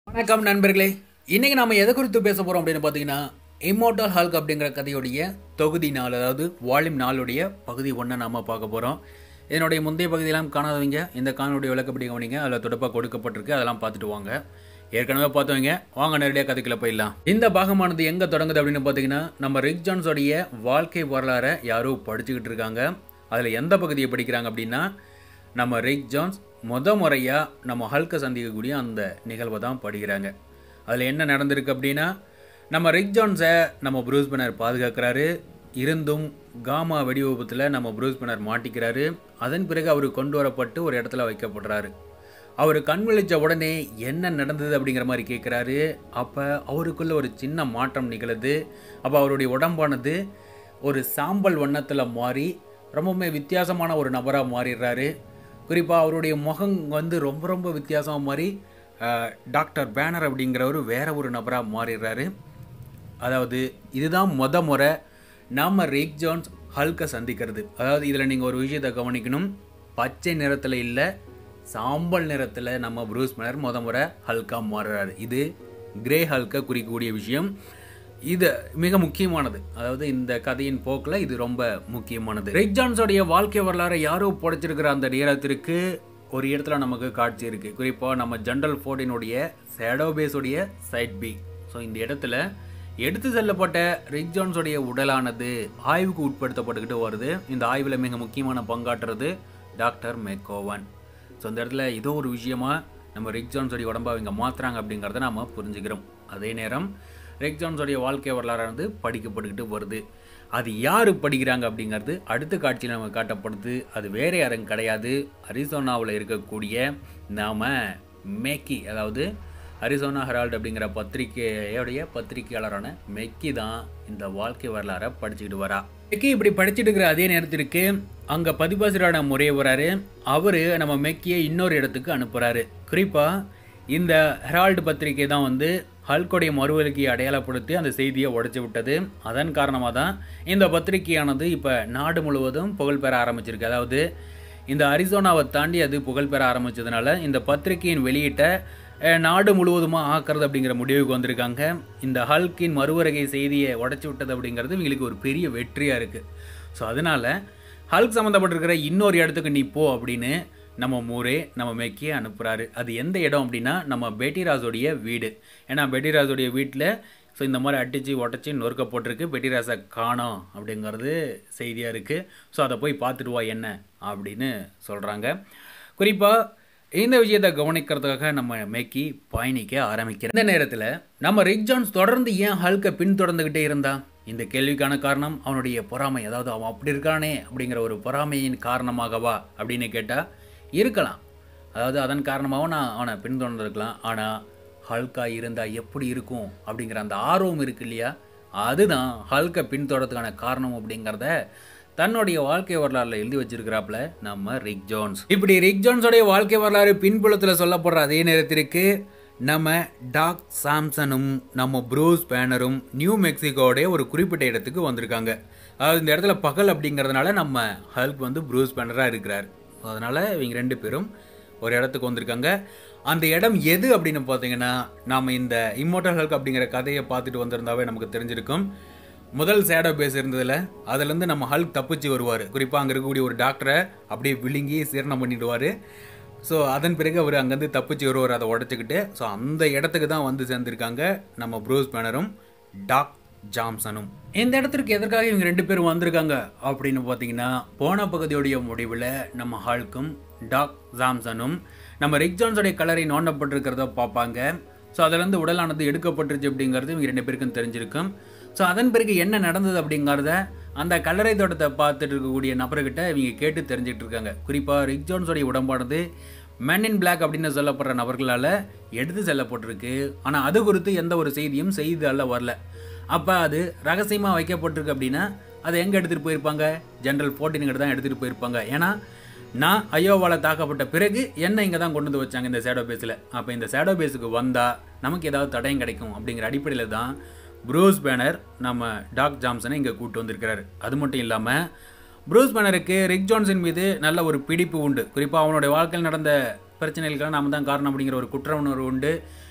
வணக்கம் நண்பர்களே இன்னைக்கு நாம எதை குறித்து பேச போறோம் அப்படின்னு பார்த்தீங்கன்னா இம்மோட்டல் ஹல்க் அப்படிங்கிற கதையுடைய தொகுதி நாலு அதாவது வால்யூம் நாலுடைய பகுதி ஒன்றை நாம பார்க்க போறோம் இதனுடைய முந்தைய பகுதியெல்லாம் காணாதவங்க இந்த காணொடைய விளக்கப்படி கவனிங்க அதில் தொடப்பாக கொடுக்கப்பட்டிருக்கு அதெல்லாம் பார்த்துட்டு வாங்க ஏற்கனவே பார்த்தவங்க வாங்க நேரடியாக கதைக்குள்ள போயிடலாம் இந்த பாகமானது எங்கே தொடங்குது அப்படின்னு பார்த்தீங்கன்னா நம்ம ரிக் ஜான்ஸோடைய வாழ்க்கை வரலாறை யாரோ படிச்சுக்கிட்டு இருக்காங்க அதில் எந்த பகுதியை படிக்கிறாங்க அப்படின்னா நம்ம ரிக் ஜான்ஸ் முத முறையாக நம்ம ஹல்கை சந்திக்கக்கூடிய அந்த நிகழ்வை தான் படிக்கிறாங்க அதில் என்ன நடந்திருக்கு அப்படின்னா நம்ம ரிக் ஜான்ஸை நம்ம ப்ரூஸ் பண்ணர் பாதுகாக்கிறாரு இருந்தும் காமா வெடி விபத்தில் நம்ம ப்ரூஸ் பண்ணர் மாட்டிக்கிறாரு அதன் பிறகு அவர் கொண்டு வரப்பட்டு ஒரு இடத்துல வைக்கப்படுறாரு அவர் கண் விழிச்ச உடனே என்ன நடந்தது அப்படிங்கிற மாதிரி கேட்குறாரு அப்போ அவருக்குள்ள ஒரு சின்ன மாற்றம் நிகழுது அப்போ அவருடைய உடம்பானது ஒரு சாம்பல் வண்ணத்தில் மாறி ரொம்பவுமே வித்தியாசமான ஒரு நபராக மாறிடுறாரு குறிப்பாக அவருடைய முகம் வந்து ரொம்ப ரொம்ப வித்தியாசமாக மாறி அஹ், டாக்டர் பேனர் அப்படிங்கிறவர் வேற ஒரு நபராக மாறிடுறாரு அதாவது இதுதான் மொத முறை நாம ரிக் ஜான்ஸ் ஹல்கை சந்திக்கிறது அதாவது இதில் நீங்கள் ஒரு விஷயத்தை கவனிக்கணும் பச்சை நிறத்தில் இல்லை சாம்பல் நிறத்தில் நம்ம ப்ரூஸ் மேனர் முத முறை ஹல்கா மாறுறாரு இது கிரே ஹல்கை குறிக்கக்கூடிய விஷயம் இது மிக முக்கியமானது அதாவது இந்த கதையின் போக்கில் இது ரொம்ப முக்கியமானது ரிக் ஜான்ஸோடைய வாழ்க்கை வரலாறை யாரோ புடைச்சிருக்கிற அந்த நேரத்திற்கு ஒரு இடத்துல நமக்கு காட்சி இருக்குது குறிப்பாக நம்ம ஜென்ரல் ஃபோர்டினுடைய சேடோ பேஸுடைய சைட் பி ஸோ இந்த இடத்துல எடுத்து செல்லப்பட்ட ரிக் ஜான்ஸோடைய உடலானது ஆய்வுக்கு உட்படுத்தப்பட்டுக்கிட்டு வருது இந்த ஆய்வில் மிக முக்கியமான பங்காற்றுறது டாக்டர் மெக்கோவன் ஸோ இந்த இடத்துல ஏதோ ஒரு விஷயமா நம்ம ரிக் ஜான்ஸோடைய உடம்பை அவங்க மாற்றுறாங்க அப்படிங்கிறத நாம புரிஞ்சுக்கிறோம் அதே நேரம் ரிக் ஜான்ஸோடைய வாழ்க்கை வரலாறானது படிக்கப்பட்டுக்கிட்டு வருது அது யார் படிக்கிறாங்க அப்படிங்கிறது அடுத்த காட்சியில் நமக்கு காட்டப்படுது அது வேற யாரும் கிடையாது அரிசோனாவில் இருக்கக்கூடிய நாம மேக்கி அதாவது அரிசோனா ஹெரால்டு அப்படிங்கிற பத்திரிகையோடைய பத்திரிகையாளரான மெக்கி தான் இந்த வாழ்க்கை வரலாறை படிச்சுக்கிட்டு வரா மெக்கி இப்படி படிச்சுட்டு இருக்கிற அதே நேரத்திற்கு அங்கே பதிப்பாசிரியரான முறையை வராரு அவர் நம்ம மெக்கியை இன்னொரு இடத்துக்கு அனுப்புகிறாரு குறிப்பாக இந்த ஹெரால்டு பத்திரிகை தான் வந்து ஹல்கோடைய மறுவலுக்கு அடையாளப்படுத்தி அந்த செய்தியை உடைச்சு விட்டது அதன் காரணமாக தான் இந்த பத்திரிகையானது இப்போ நாடு முழுவதும் புகழ் பெற ஆரம்பிச்சிருக்கு அதாவது இந்த அரிசோனாவை தாண்டி அது புகழ் பெற ஆரம்பிச்சதுனால இந்த பத்திரிகையின் வெளியிட்ட அஹ், நாடு முழுவதுமாக ஆக்குறது அப்படிங்கிற முடிவுக்கு வந்திருக்காங்க இந்த ஹல்கின் மறுவருகை செய்தியை உடைச்சு விட்டது அப்படிங்கிறது இவங்களுக்கு ஒரு பெரிய வெற்றியாக இருக்குது ஸோ அதனால ஹல்க் சம்மந்தப்பட்டிருக்கிற இன்னொரு இடத்துக்கு நீ போ அப்படின்னு நம்ம மூரே நம்ம மெக்கியை அனுப்புகிறாரு அது எந்த இடம் அப்படின்னா நம்ம பெட்டிராஜோடைய வீடு ஏன்னா பெட்டிராஜோடைய வீட்டில் ஸோ இந்த மாதிரி அடித்து உடச்சி நொறுக்க போட்டிருக்கு பெட்டிராஸை காணோம் அப்படிங்கிறது செய்தியாக இருக்குது ஸோ அதை போய் பார்த்துட்டு வா என்ன அப்படின்னு சொல்கிறாங்க குறிப்பாக இந்த விஷயத்தை கவனிக்கிறதுக்காக நம்ம மெக்கி பயணிக்க ஆரம்பிக்கிறோம் இந்த நேரத்தில் நம்ம ரிக் ஜான்ஸ் தொடர்ந்து ஏன் ஹல்கை பின்தொடர்ந்துக்கிட்டே இருந்தான் இந்த கேள்விக்கான காரணம் அவனுடைய பொறாமை அதாவது அவன் அப்படி இருக்கானே அப்படிங்கிற ஒரு பொறாமையின் காரணமாகவா அப்படின்னு கேட்டால் இருக்கலாம் அதாவது அதன் காரணமாகவும் நான் அவனை பின்தொடர்ந்திருக்கலாம் ஆனால் ஹல்கா இருந்தால் எப்படி இருக்கும் அப்படிங்கிற அந்த ஆர்வம் இருக்கு இல்லையா அதுதான் ஹல்கை பின்தொடர்றதுக்கான காரணம் அப்படிங்கிறத தன்னுடைய வாழ்க்கை வரலாறுல எழுதி வச்சிருக்கிறாப்புல நம்ம ரிக் ஜோன்ஸ் இப்படி ரிக் ஜோன்ஸோடைய வாழ்க்கை வரலாறு பின்புலத்தில் சொல்லப்படுற அதே நேரத்திற்கு நம்ம டாக் சாம்சனும் நம்ம ப்ரூஸ் பேனரும் நியூ மெக்சிகோடைய ஒரு குறிப்பிட்ட இடத்துக்கு வந்திருக்காங்க அதாவது இந்த இடத்துல பகல் அப்படிங்கிறதுனால நம்ம ஹல்க் வந்து ப்ரூஸ் பேனராக இருக்கிறார் அதனால் இவங்க ரெண்டு பேரும் ஒரு இடத்துக்கு வந்திருக்காங்க அந்த இடம் எது அப்படின்னு பார்த்தீங்கன்னா நாம் இந்த இம்மோட்டல் ஹல்க் அப்படிங்கிற கதையை பார்த்துட்டு வந்திருந்தாவே நமக்கு தெரிஞ்சிருக்கும் முதல் சேடோ பேஸ் இருந்ததில் அதுலேருந்து நம்ம ஹல்க் தப்பிச்சு வருவார் குறிப்பாக அங்கே இருக்கக்கூடிய ஒரு டாக்டரை அப்படியே விழுங்கி சீரணம் பண்ணிடுவார் ஸோ அதன் பிறகு அவர் அங்கேருந்து தப்பிச்சு வருவார் அதை உடச்சிக்கிட்டு ஸோ அந்த இடத்துக்கு தான் வந்து சேர்ந்துருக்காங்க நம்ம ப்ரூஸ் பேனரும் டாக் ஜாம்சனும் இந்த இடத்திற்கு எதற்காக இவங்க ரெண்டு பேரும் வந்திருக்காங்க அப்படின்னு பார்த்தீங்கன்னா போன பகுதியுடைய முடிவில் நம்ம ஹால்க்கும் டாக் ஜாம்சனும் நம்ம ரிக் ஜான்ஸோடைய கலரை நோண்டப்பட்டிருக்கிறத பார்ப்பாங்க ஸோ அதிலிருந்து உடலானது எடுக்கப்பட்டுருச்சு அப்படிங்கிறது இவங்க ரெண்டு பேருக்கும் தெரிஞ்சிருக்கும் ஸோ அதன் பிறகு என்ன நடந்தது அப்படிங்கிறத அந்த கல்லறை தோட்டத்தை பார்த்துட்டு இருக்கக்கூடிய நபர்கிட்ட இவங்க கேட்டு தெரிஞ்சுட்டு இருக்காங்க குறிப்பாக ரிக் ஜோன்ஸோடைய உடம்பானது men in black அப்படின்னு சொல்லப்படுற நபர்களால் எடுத்து செல்லப்பட்டிருக்கு ஆனால் அது குறித்து எந்த ஒரு செய்தியும் செய்தியால் வரல அப்போ அது ரகசியமாக வைக்கப்பட்டிருக்கு அப்படின்னா அதை எங்கே எடுத்துகிட்டு போயிருப்பாங்க ஜென்ரல் ஃபோர்டீனுக்கிட்ட தான் எடுத்துகிட்டு போயிருப்பாங்க ஏன்னா நான் ஐயோவால் தாக்கப்பட்ட பிறகு என்ன இங்கே தான் கொண்டு வந்து வச்சாங்க இந்த சேடோ பேஸில் அப்போ இந்த சேடோ பேஸுக்கு வந்தால் நமக்கு ஏதாவது தடயம் கிடைக்கும் அப்படிங்கிற அடிப்படையில் தான் ப்ரூஸ் பேனர் நம்ம டாக் ஜாம்சனை இங்கே கூட்டு வந்திருக்கிறாரு அது மட்டும் இல்லாமல் ப்ரூஸ் பேனருக்கு ரிக் ஜான்சன் மீது நல்ல ஒரு பிடிப்பு உண்டு குறிப்பாக அவனுடைய வாழ்க்கையில் நடந்த பிரச்சனைகளுக்கெல்லாம் நாம தான் காரணம் அப்படிங்கிற ஒரு குற்ற உணர்வு உண்டு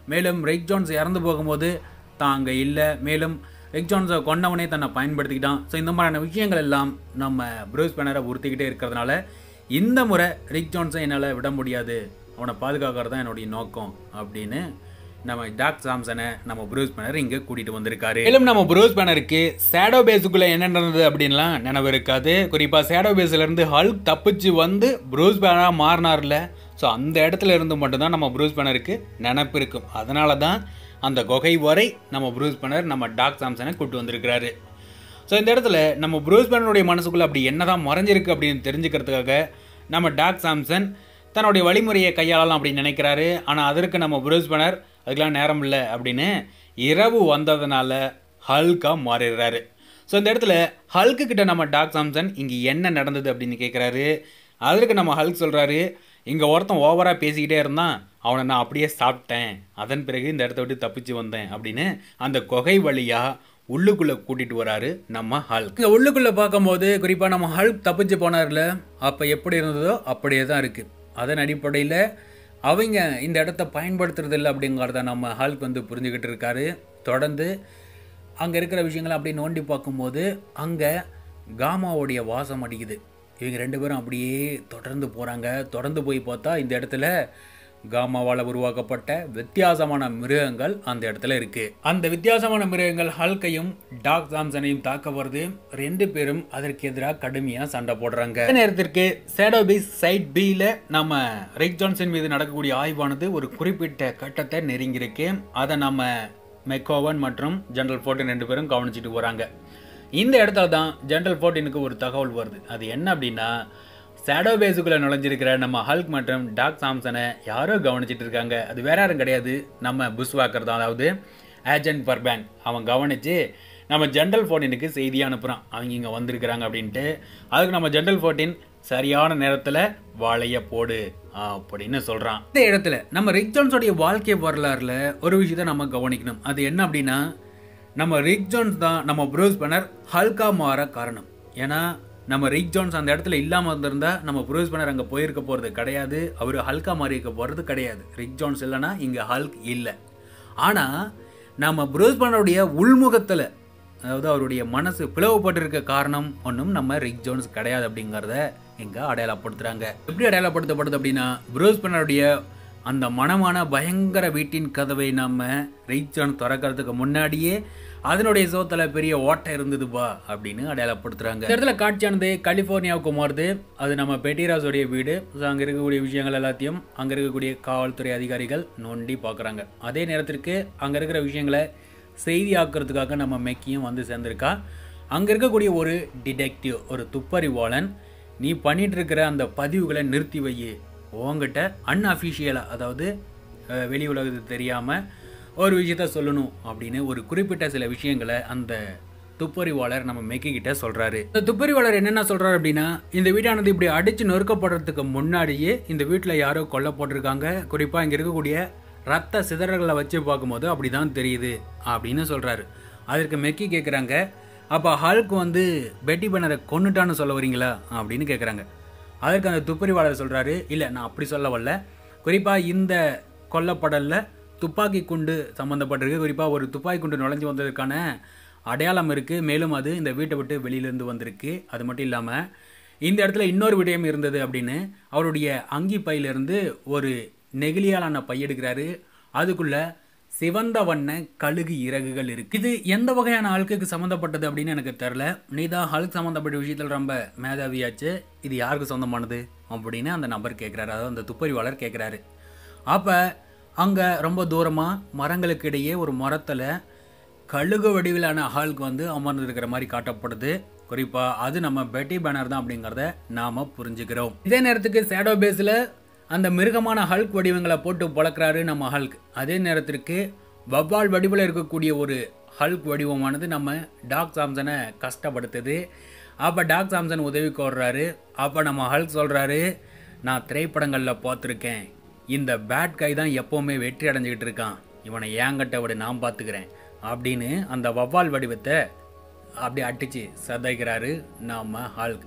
மேலும் ரிக் ஜோன்ஸ் இறந்து போகும்போது தான் அங்கே இல்லை மேலும் ரிக் ஜோன்ஸை கொண்டவனே தன்னை பயன்படுத்திக்கிட்டான் ஸோ இந்த மாதிரியான விஷயங்கள் எல்லாம் நம்ம ப்ரூஸ் பேனரை உறுத்திக்கிட்டே இருக்கிறதுனால இந்த முறை ரிக் ஜோன்ஸை என்னால் விட முடியாது அவனை பாதுகாக்கிறது தான் என்னுடைய நோக்கம் அப்படின்னு நம்ம டாக் சாம்சனை நம்ம ப்ரூஸ் பேனர் இங்கே கூட்டிகிட்டு வந்திருக்காரு மேலும் நம்ம ப்ரூஸ் பேனருக்கு சேடோ பேஸுக்குள்ளே என்ன நடந்தது அப்படின்லாம் நினைவு இருக்காது குறிப்பாக சேடோ பேஸ்லேருந்து ஹல்க் தப்பிச்சு வந்து ப்ரூஸ் பேனராக மாறினார்ல ஸோ அந்த இடத்துல இருந்து மட்டும்தான் நம்ம ப்ரூஸ் பேனருக்கு நினப்பு இருக்கும் அதனால தான் அந்த குகை வரை நம்ம ப்ரூஸ் பேனர் நம்ம டாக் சாம்சனை கூட்டு வந்திருக்கிறாரு ஸோ இந்த இடத்துல நம்ம ப்ரூஸ் பேனருடைய மனசுக்குள்ளே அப்படி என்னதான் மறைஞ்சிருக்கு அப்படின்னு தெரிஞ்சுக்கிறதுக்காக நம்ம டாக் சாம்சன் தன்னுடைய வழிமுறையை கையாளலாம் அப்படின்னு நினைக்கிறாரு ஆனால் அதற்கு நம்ம ப்ரூஸ் பேனர் அதுக்கெலாம் நேரம் இல்லை அப்படின்னு இரவு வந்ததுனால ஹல்காக மாறிடுறாரு ஸோ இந்த இடத்துல ஹல்க்கு கிட்ட நம்ம டாக் சாம்சன் இங்கே என்ன நடந்தது அப்படின்னு கேட்குறாரு அதற்கு நம்ம ஹல்க் சொல்கிறாரு இங்கே ஒருத்தன் ஓவராக பேசிக்கிட்டே இருந்தான் அவனை நான் அப்படியே சாப்பிட்டேன் அதன் பிறகு இந்த இடத்த விட்டு தப்பிச்சு வந்தேன் அப்படின்னு அந்த குகை வழியாக உள்ளுக்குள்ளே கூட்டிகிட்டு வராரு நம்ம ஹல்க் இங்கே உள்ளுக்குள்ளே பார்க்கும்போது குறிப்பாக நம்ம ஹல்க் தப்பிச்சு போனார்ல அப்போ எப்படி இருந்ததோ அப்படியே தான் இருக்குது அதன் அடிப்படையில் அவங்க இந்த இடத்த பயன்படுத்துறது இல்லை அப்படிங்கிறத நம்ம ஹல்க் வந்து புரிஞ்சுக்கிட்டு இருக்காரு தொடர்ந்து அங்கே இருக்கிற விஷயங்களை அப்படியே நோண்டி பார்க்கும்போது அங்கே காமாவுடைய வாசம் அடிக்குது இவங்க ரெண்டு பேரும் அப்படியே தொடர்ந்து போகிறாங்க தொடர்ந்து போய் பார்த்தா இந்த இடத்துல காமாவால் உருவாக்கப்பட்ட வித்தியாசமான மிருகங்கள் அந்த இடத்துல இருக்கு அந்த வித்தியாசமான மிருகங்கள் ஹல்கையும் டாக் சாம்சனையும் தாக்க வருது ரெண்டு பேரும் அதற்கு எதிராக கடுமையாக சண்டை போடுறாங்க இந்த நேரத்திற்கு சேடோ பீஸ் சைட் பியில் நம்ம ரிக் ஜான்சன் மீது நடக்கக்கூடிய ஆய்வானது ஒரு குறிப்பிட்ட கட்டத்தை நெருங்கியிருக்கு அதை நம்ம மெக்கோவன் மற்றும் ஜெனரல் ஃபோர்டின் ரெண்டு பேரும் கவனிச்சிட்டு போகிறாங்க இந்த இடத்துல தான் ஜெனரல் ஃபோர்டினுக்கு ஒரு தகவல் வருது அது என்ன அப்படின்னா சேடோ பேஸுக்குள்ளே நுழைஞ்சிருக்கிற நம்ம ஹல்க் மற்றும் டாக் சாம்சனை யாரோ கவனிச்சிட்டு இருக்காங்க அது வேற யாரும் கிடையாது நம்ம புஷ் வாக்கர் தான் அதாவது ஏஜென்ட் பர்பேன் அவன் கவனித்து நம்ம ஜென்ரல் ஃபோர்டினுக்கு செய்தி அனுப்புகிறான் அவங்க இங்கே வந்திருக்கிறாங்க அப்படின்ட்டு அதுக்கு நம்ம ஜென்ரல் ஃபோர்டின் சரியான நேரத்தில் வாழைய போடு அப்படின்னு சொல்கிறான் இந்த இடத்துல நம்ம ரிக் ஜோன்ஸோடைய வாழ்க்கை வரலாறுல ஒரு விஷயத்தை நம்ம கவனிக்கணும் அது என்ன அப்படின்னா நம்ம ரிக் ஜோன்ஸ் தான் நம்ம ப்ரூஸ் பண்ணர் ஹல்கா மாற காரணம் ஏன்னா நம்ம ரிக் ஜோன்ஸ் அந்த இடத்துல இல்லாமல் இருந்திருந்தா நம்ம ப்ரூஸ் பண்ணர் அங்கே போயிருக்க போகிறது கிடையாது அவர் ஹல்கா மாறி இருக்க போகிறது கிடையாது ரிக் ஜோன்ஸ் இல்லைன்னா இங்கே ஹல்க் இல்லை ஆனால் நம்ம ப்ரூஸ் பண்ணருடைய உள்முகத்தில் அதாவது அவருடைய மனசு பிளவுபட்டிருக்க காரணம் ஒன்றும் நம்ம ரிக் ஜோன்ஸ் கிடையாது அப்படிங்கிறத இங்கே அடையாளப்படுத்துகிறாங்க எப்படி அடையாளப்படுத்தப்படுது அப்படின்னா ப்ரூஸ் பண்ணருடைய அந்த மனமான பயங்கர வீட்டின் கதவை நம்ம ரிக் ஜோன்ஸ் திறக்கிறதுக்கு முன்னாடியே அதனுடைய சோத்தில் பெரிய ஓட்டை இருந்ததுப்பா அப்படின்னு அடையாளப்படுத்துகிறாங்க இந்த இடத்துல காட்சியானது கலிஃபோர்னியாவுக்கு மாறுது அது நம்ம பெட்டிராஸோடைய வீடு ஸோ அங்கே இருக்கக்கூடிய விஷயங்கள் எல்லாத்தையும் அங்கே இருக்கக்கூடிய காவல்துறை அதிகாரிகள் நோண்டி பார்க்குறாங்க அதே நேரத்திற்கு அங்கே இருக்கிற விஷயங்களை செய்தியாக்குறதுக்காக நம்ம மெக்கியும் வந்து சேர்ந்திருக்கா அங்கே இருக்கக்கூடிய ஒரு டிடெக்டிவ் ஒரு துப்பறிவாளன் நீ பண்ணிட்டு இருக்கிற அந்த பதிவுகளை நிறுத்தி வை உங்ககிட்ட அன்அஃபிஷியலாக அதாவது அஹ், வெளி உலகத்துக்கு தெரியாமல் ஒரு விஷயத்த சொல்லணும் அப்படின்னு ஒரு குறிப்பிட்ட சில விஷயங்களை அந்த துப்பறிவாளர் நம்ம மெக்கி கிட்ட சொல்றாரு இந்த துப்பறிவாளர் என்னென்ன சொல்றாரு அப்படின்னா இந்த வீட்டானது இப்படி அடிச்சு நொறுக்கப்படுறதுக்கு முன்னாடியே இந்த வீட்டில் யாரோ கொல்ல போட்டிருக்காங்க குறிப்பாக இங்கே இருக்கக்கூடிய ரத்த சிதறல்களை வச்சு பார்க்கும்போது அப்படிதான் தெரியுது அப்படின்னு சொல்றாரு அதற்கு மெக்கி கேட்குறாங்க அப்போ ஹல்க் வந்து பெட்டி பண்ணரை கொன்னுட்டான்னு சொல்ல வரீங்களா அப்படின்னு கேட்குறாங்க அதற்கு அந்த துப்பறிவாளர் சொல்றாரு இல்லை நான் அப்படி சொல்ல வரல குறிப்பாக இந்த கொல்லப்படலில் துப்பாக்கி குண்டு சம்மந்தப்பட்டிருக்கு குறிப்பாக ஒரு துப்பாக்கி குண்டு நுழைஞ்சு வந்ததற்கான அடையாளம் இருக்குது மேலும் அது இந்த வீட்டை விட்டு வெளியிலேருந்து வந்திருக்கு அது மட்டும் இல்லாமல் இந்த இடத்துல இன்னொரு விடயம் இருந்தது அப்படின்னு அவருடைய அங்கி பையிலிருந்து ஒரு நெகிழியாலான பை எடுக்கிறாரு அதுக்குள்ள சிவந்த வண்ண கழுகு இறகுகள் இருக்கு இது எந்த வகையான ஆளுக்கு சம்மந்தப்பட்டது அப்படின்னு எனக்கு தெரில நீ தான் ஹல்க் சம்மந்தப்பட்ட விஷயத்தில் ரொம்ப மேதாவியாச்சு இது யாருக்கு சொந்தமானது அப்படின்னு அந்த நபர் கேட்குறாரு அதாவது அந்த துப்பறிவாளர் கேட்குறாரு அப்போ அங்கே ரொம்ப தூரமாக மரங்களுக்கு இடையே ஒரு மரத்தில் கழுகு வடிவிலான ஹால்க் வந்து அமர்ந்திருக்கிற மாதிரி காட்டப்படுது குறிப்பாக அது நம்ம பெட்டி பேனர் தான் அப்படிங்கிறத நாம் புரிஞ்சுக்கிறோம் இதே நேரத்துக்கு சேடோ பேஸில் அந்த மிருகமான ஹல்க் வடிவங்களை போட்டு பழக்கிறாரு நம்ம ஹல்க் அதே நேரத்திற்கு வவ்வால் வடிவில் இருக்கக்கூடிய ஒரு ஹல்க் வடிவமானது நம்ம டாக் சாம்சனை கஷ்டப்படுத்துது அப்போ டாக் சாம்சன் உதவி கோர்றாரு அப்போ நம்ம ஹல்க் சொல்கிறாரு நான் திரைப்படங்களில் பார்த்துருக்கேன் இந்த பேட் கை தான் எப்போவுமே வெற்றி அடைஞ்சிக்கிட்டு இருக்கான் இவனை ஏங்கட்ட விட நான் பார்த்துக்கிறேன் அப்படின்னு அந்த வவ்வால் வடிவத்தை அப்படியே அடிச்சு சதைக்கிறாரு நாம ஹால்க்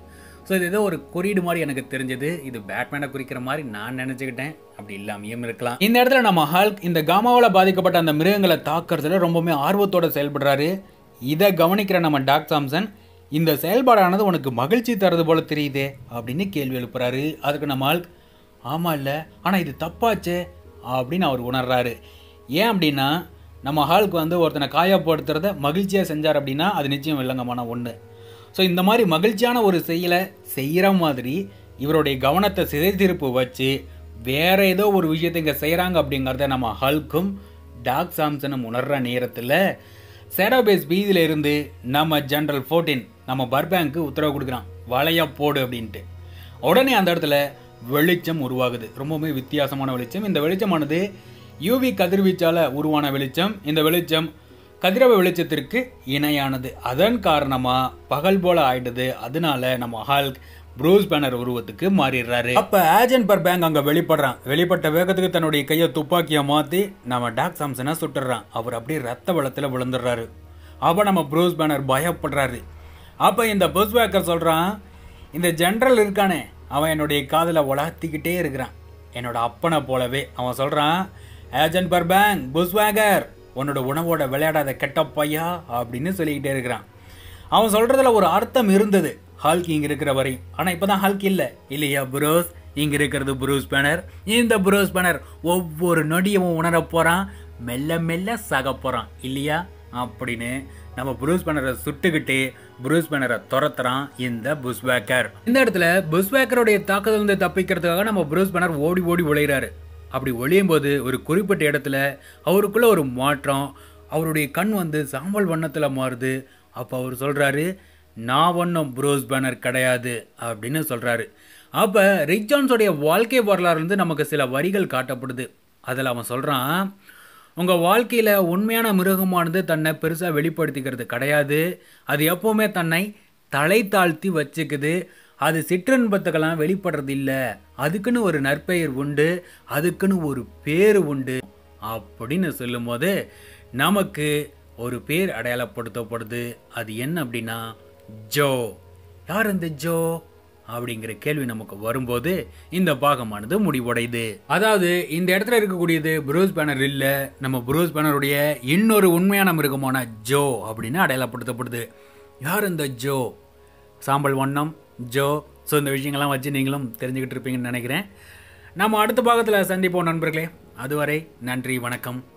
ஸோ இது ஏதோ ஒரு குறியீடு மாதிரி எனக்கு தெரிஞ்சது இது பேட்மேனை குறிக்கிற மாதிரி நான் நினச்சிக்கிட்டேன் அப்படி இல்லாமையும் இருக்கலாம் இந்த இடத்துல நம்ம ஹல்க் இந்த காமாவால் பாதிக்கப்பட்ட அந்த மிருகங்களை தாக்குறதுல ரொம்பவுமே ஆர்வத்தோட செயல்படுறாரு இதை கவனிக்கிற நம்ம டாக் சாம்சன் இந்த செயல்பாடானது உனக்கு மகிழ்ச்சி தரது போல தெரியுதே அப்படின்னு கேள்வி எழுப்புறாரு அதுக்கு நம்ம ஹல்க் ஆமாம் இல்லை ஆனால் இது தப்பாச்சே அப்படின்னு அவர் உணர்றாரு ஏன் அப்படின்னா நம்ம ஹாலுக்கு வந்து ஒருத்தனை காயப்படுத்துறத மகிழ்ச்சியாக செஞ்சார் அப்படின்னா அது நிச்சயம் வில்லங்கமான ஒன்று ஸோ இந்த மாதிரி மகிழ்ச்சியான ஒரு செயலை செய்கிற மாதிரி இவருடைய கவனத்தை சிதைத்திருப்பு வச்சு வேற ஏதோ ஒரு விஷயத்தை இங்கே செய்கிறாங்க அப்படிங்கிறத நம்ம ஹல்க்கும் டாக் சாம்சனும் உணர்ற நேரத்தில் சேடாபேஸ் பீதியில் இருந்து நம்ம ஜென்ரல் ஃபோர்டீன் நம்ம பர்பேங்க்கு உத்தரவு கொடுக்குறான் வளைய போடு அப்படின்ட்டு உடனே அந்த இடத்துல வெளிச்சம் உருவாகுது ரொம்பவுமே வித்தியாசமான வெளிச்சம் இந்த வெளிச்சமானது யூவி கதிர்வீச்சால உருவான வெளிச்சம் இந்த வெளிச்சம் கதிரவ வெளிச்சத்திற்கு இணையானது அதன் காரணமா பகல் போல ஆயிடுது அதனால நம்ம ஹால்க் ப்ரூஸ் பேனர் உருவத்துக்கு மாறிடுறாரு அப்ப ஏஜென்ட் பர் பேங்க் அங்க வெளிப்படுறான் வெளிப்பட்ட வேகத்துக்கு தன்னுடைய கையை துப்பாக்கியை மாத்தி நம்ம டாக் சாம்சனை சுட்டுறான் அவர் அப்படியே ரத்த வெள்ளத்துல விழுந்துடுறாரு அப்ப நம்ம ப்ரூஸ் பேனர் பயப்படுறாரு அப்ப இந்த புஷ் பேக்கர் சொல்றான் இந்த ஜென்ரல் இருக்கானே அவன் என்னுடைய காதல உலாத்திக்கிட்டே இருக்கிறான் என்னோட அப்பனை போலவே அவன் சொல்றான் ஏஜென்ட் பர் பேங்க் புஷ்வாகர் உன்னோட உணவோட விளையாடாத கெட்ட பையா அப்படின்னு சொல்லிக்கிட்டே இருக்கிறான் அவன் சொல்றதுல ஒரு அர்த்தம் இருந்தது ஹால்க் இங்க இருக்கிற வரை ஆனா இப்பதான் ஹால்க் இல்ல இல்லையா புரோஸ் இங்க இருக்கிறது புரூஸ் பேனர் இந்த புரூஸ் பேனர் ஒவ்வொரு நொடியும் உணர போறான் மெல்ல மெல்ல சாக போறான் இல்லையா அப்படின்னு நம்ம புரூஸ் பேனரை சுட்டுக்கிட்டு புரூஸ் பேனரை துரத்துறான் இந்த புஷ்வேக்கர் இந்த இடத்துல புஷ்வேக்கருடைய தாக்குதல் வந்து தப்பிக்கிறதுக்காக நம்ம புரூஸ் பேனர் ஓடி ஓடி உழைகிறாரு அப்படி ஒளியும் போது ஒரு குறிப்பிட்ட இடத்துல அவருக்குள்ள ஒரு மாற்றம் அவருடைய கண் வந்து சாம்பல் வண்ணத்தில் மாறுது அப்போ அவர் சொல்கிறாரு நான் ஒன்றும் ப்ரோஸ் பேனர் கிடையாது அப்படின்னு சொல்கிறாரு அப்போ ரிக் ஜான்ஸோடைய வாழ்க்கை வரலாறுலேருந்து நமக்கு சில வரிகள் காட்டப்படுது அதில் அவன் சொல்கிறான் உங்கள் வாழ்க்கையில் உண்மையான மிருகமானது தன்னை பெருசாக வெளிப்படுத்திக்கிறது கிடையாது அது எப்போவுமே தன்னை தலை தாழ்த்தி வச்சுக்குது அது சிற்றின்பத்துக்கெல்லாம் வெளிப்படுறது இல்லை அதுக்குன்னு ஒரு நற்பெயர் உண்டு அதுக்குன்னு ஒரு பேர் உண்டு அப்படின்னு சொல்லும்போது நமக்கு ஒரு பேர் அடையாளப்படுத்தப்படுது அது என்ன அப்படின்னா ஜோ யார் இந்த ஜோ அப்படிங்கிற கேள்வி நமக்கு வரும்போது இந்த பாகமானது முடிவடையுது அதாவது இந்த இடத்துல இருக்கக்கூடியது புரூஸ் பேனர் இல்லை நம்ம புரூஸ் பேனருடைய இன்னொரு உண்மையான மிருகமான ஜோ அப்படின்னு அடையாளப்படுத்தப்படுது யார் இந்த ஜோ சாம்பல் வண்ணம் ஜோ ஸோ இந்த விஷயங்கள்லாம் வச்சு நீங்களும் தெரிஞ்சுக்கிட்டு இருப்பீங்கன்னு நினைக்கிறேன் நம்ம அடுத்த பாகத்தில் சந்திப்போம் நண்பர்களே அதுவரை நன்றி வணக்கம்